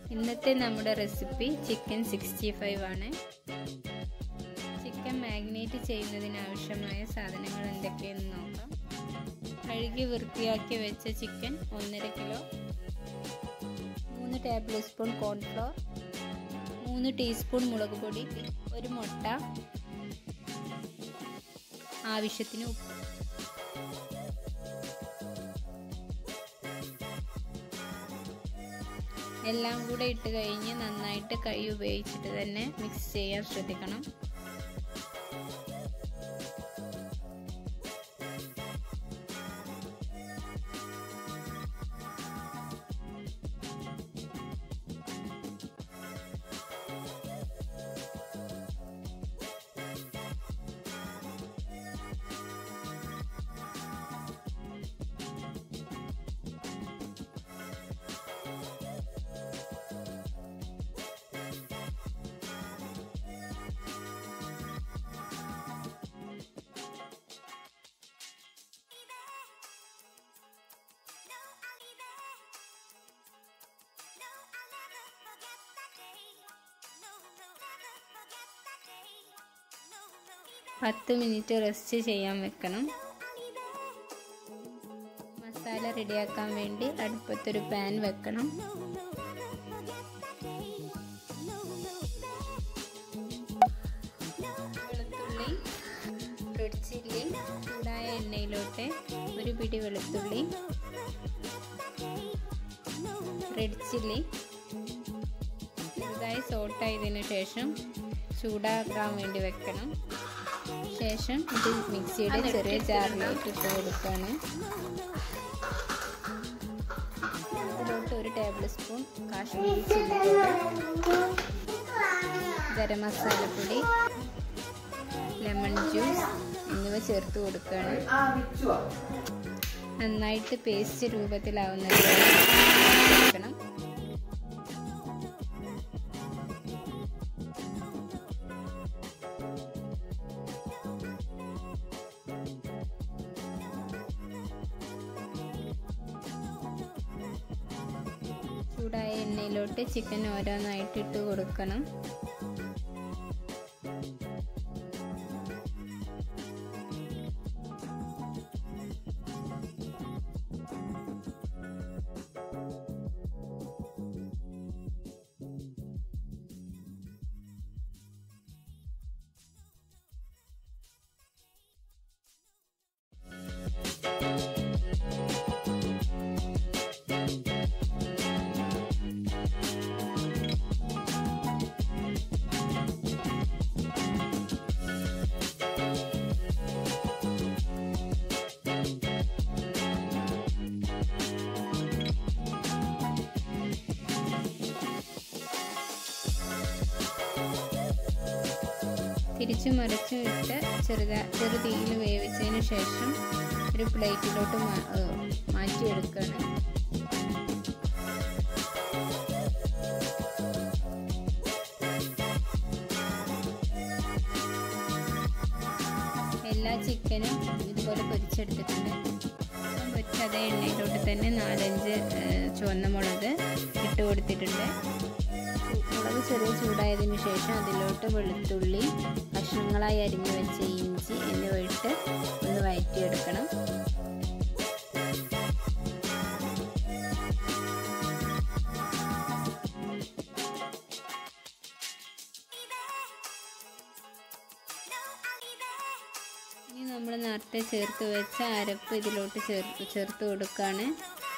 ഇന്നത്തെ നമ്മുടെ recipe chicken sixty five ആണ് ചിക്കൻ മാഗ്നേറ്റ് ചെയ്യുന്നതിന് ആവശ്യമായ സാധനങ്ങൾ എന്തൊക്കെയെന്ന് നോക്കാം കഴുകി വൃത്തിയാക്കി വെച്ച ചിക്കൻ ഒന്നര കിലോ മൂന്ന് ടേബിൾ സ്പൂൺ കോൺഫ്ലോർ മൂന്ന് ടീസ്പൂൺ മുളക് പൊടി ഒരു മുട്ട ആവശ്യത്തിന് ഉപ്പ് എല്ലാം കൂടെ ഇട്ട് കഴിഞ്ഞ് നന്നായിട്ട് കൈ ഉപയോഗിച്ചിട്ട് തന്നെ മിക്സ് ചെയ്യാൻ ശ്രദ്ധിക്കണം പത്ത് മിനിറ്റ് റെസ്റ്റ് ചെയ്യാൻ വെക്കണം മസാല റെഡിയാക്കാൻ വേണ്ടി അടുപ്പത്തൊരു പാൻ വെക്കണം വെളുത്തുള്ളി റെഡ് ചില്ലി ചൂടായ എണ്ണയിലോട്ട് ഒരു പിടി വെളുത്തുള്ളി റെഡ് ചില്ലി ചെറുതായി സോട്ടായതിനു ശേഷം ചൂടാക്കാൻ വേണ്ടി വെക്കണം ശേഷം ഇത് മിക്സിയുടെ ചെറിയ ജാറിലേക്ക് ഇട്ട് കൊടുക്കുകയാണ് ഇതിലോട്ട് ഒരു ടേബിൾ സ്പൂൺ കാശ്മീരി ചില്ലി ഗരം മസാലപ്പൊടി ലെമൺ ജ്യൂസ് എന്നിവ ചേർത്ത് കൊടുക്കുകയാണ് നന്നായിട്ട് പേസ്റ്റ് രൂപത്തിലാവുന്നത് കൊടുക്കണം ചൂടായ എണ്ണയിലോട്ട് ചിക്കൻ ഓരോന്നായിട്ട് ഇട്ട് കൊടുക്കണം തിരിച്ചു മറിച്ചും ഇട്ട് ചെറുതാ ചെറുതീയിൽ വേവിച്ചതിന് ശേഷം ഒരു പ്ലേറ്റിലോട്ട് മാറ്റിയെടുക്കണം എല്ലാ ചിക്കനും ഇതുപോലെ പൊരിച്ചെടുത്തിട്ടുണ്ട് പൊരിച്ച അതേ എണ്ണയിലോട്ട് തന്നെ നാലഞ്ച് ചുവന്ന മുളക് ഇട്ട് കൊടുത്തിട്ടുണ്ട് മുളക് ചെറിയ ചൂടായതിനു ശേഷം അതിലോട്ട് വെളുത്തുള്ളി കഷ്ണങ്ങളായി അരിഞ്ഞു വെച്ച ഇഞ്ചി എന്നിവ ഇട്ട് ഒന്ന് വഴറ്റിയെടുക്കണം ഇനി നമ്മൾ നേരത്തെ ചേർത്ത് വെച്ച അരപ്പ് ഇതിലോട്ട് ചേർത്ത് ചേർത്ത് കൊടുക്കുകയാണ്